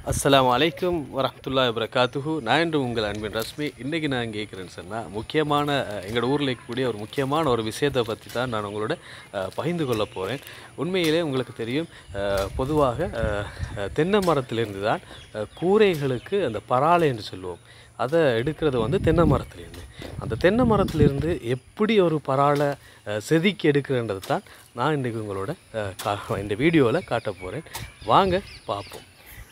அஸ்ஸலாமு அலைக்கும் வரஹ்மத்துல்லாஹி வபரகாத்துஹு நான் என்று உங்கள் அன்பின் ரஸ்மி இன்றைக்கி நான் கேட்குறேன்னு சொன்னால் முக்கியமான அஹ், எங்களோட ஊரில் இருக்கக்கூடிய ஒரு முக்கியமான ஒரு விஷயத்தை பற்றி தான் நான் உங்களோட அஹ், பகிர்ந்து கொள்ள போகிறேன் உண்மையிலே உங்களுக்கு தெரியும் அஹ், பொதுவாக அஹ், அஹ், தென்னை மரத்திலிருந்து தான் அஹ், கூரைகளுக்கு அந்த பராலை என்று சொல்லுவோம் அதை எடுக்கிறது வந்து தென்னை மரத்துலேருந்து அந்த தென்னை மரத்திலிருந்து எப்படி ஒரு பராலை அஹ், செதுக்கி எடுக்கிறன்றது தான் நான் இன்றைக்கி உங்களோட அஹ், கா இந்த வீடியோவில் காட்ட போகிறேன் வாங்க பார்ப்போம்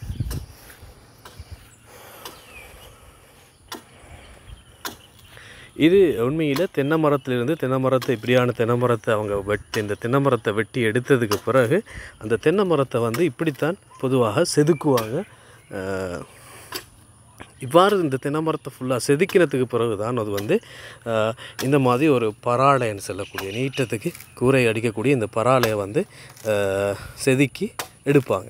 இது உண்மையில் தென்னை மரத்திலிருந்து தென்னை மரத்தை இப்படியான தென்னை மரத்தை அவங்க வெட்டி இந்த தென்னை மரத்தை வெட்டி எடுத்ததுக்கு பிறகு அந்த தென்னை மரத்தை வந்து இப்படித்தான் பொதுவாக செதுக்குவாங்க அஹ், இவ்வாறு இந்த தென்னை மரத்தை ஃபுல்லாக செதுக்கினதுக்கு பிறகு தான் அது வந்து அஹ், இந்த மாதிரி ஒரு பராளைன்னு சொல்லக்கூடிய நீட்டத்துக்கு கூரை அடிக்கக்கூடிய இந்த பராளையை வந்து அஹ், செதுக்கி எடுப்பாங்க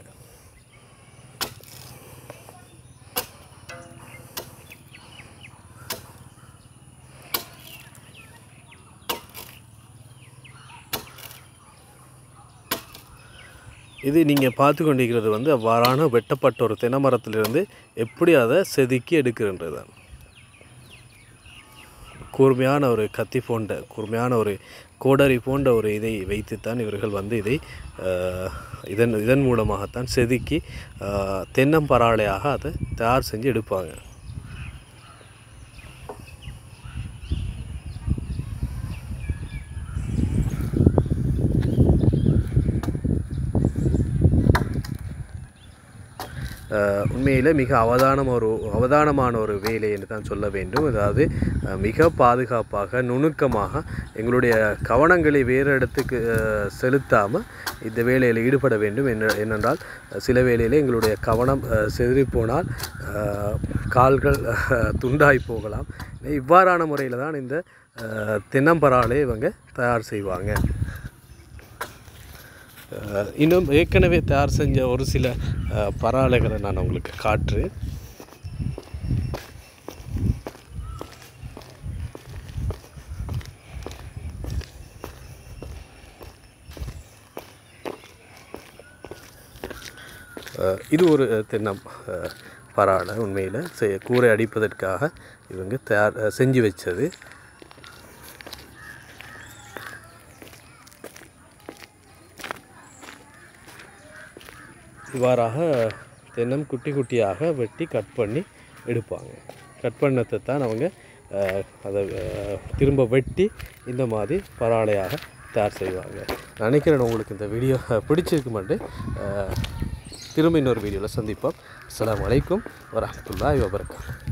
இது நீங்கள் பார்த்து கொண்டிருக்கிறது வந்து அவ்வாறான வெட்டப்பட்ட ஒரு தென்னை மரத்திலிருந்து எப்படி அதை செதுக்கி எடுக்கிறன்றது தான் கூர்மையான ஒரு கத்தி போன்ற கூர்மையான ஒரு கோடரி போன்ற ஒரு இதை வைத்துத்தான் இவர்கள் வந்து இதை அஹ், இதன் இதன் மூலமாகத்தான் செதுக்கி அஹ், தென்னம்பராளையாக அதை தயார் செஞ்சு எடுப்பாங்க அஹ் உண்மையில் மிக அவதானம் ஒரு அவதானமான ஒரு வேலை என்று தான் சொல்ல வேண்டும் அதாவது அஹ் மிக பாதுகாப்பாக நுணுக்கமாக எங்களுடைய கவனங்களை வேறு இடத்துக்கு செலுத்தாமல் இந்த வேலையில் ஈடுபட வேண்டும் என்ன என்னென்றால் சில வேளையில் எங்களுடைய கவனம் அஹ், சிதறிப் போனால் அஹ், கால்கள் அஹ், துண்டாய் போகலாம் இவ்வாறான முறையில் தான் இந்த அஹ், தென்னம்பராலை இவங்க தயார் செய்வாங்க அஹ் இன்னும் ஏற்கனவே தயார் செஞ்ச ஒரு சில அஹ், பராலைகளை நான் உங்களுக்கு காட்டுறேன் அஹ், இது ஒரு அஹ், தென்னம் அஹ், பராலை உண்மையில் செ- கூரை அடிப்பதற்காக இவங்க தயார் அஹ், செஞ்சு வச்சது இவ்வாறாக தென்னம் குட்டி குட்டியாக வெட்டி கட் பண்ணி எடுப்பாங்க கட் பண்ணதை தான் அவங்க அஹ், அதை அஹ், திரும்ப வெட்டி இந்த மாதிரி பராளையாக தயார் செய்வாங்க நினைக்கிறேன் உங்களுக்கு இந்த வீடியோ பிடிச்சிருக்கு மட்டும் திரும்ப இன்னொரு வீடியோவில் சந்திப்போம் அஸ்ஸலாமு அலைக்கும் வரஹ்மத்துல்லாஹி வபரகாத்துஹு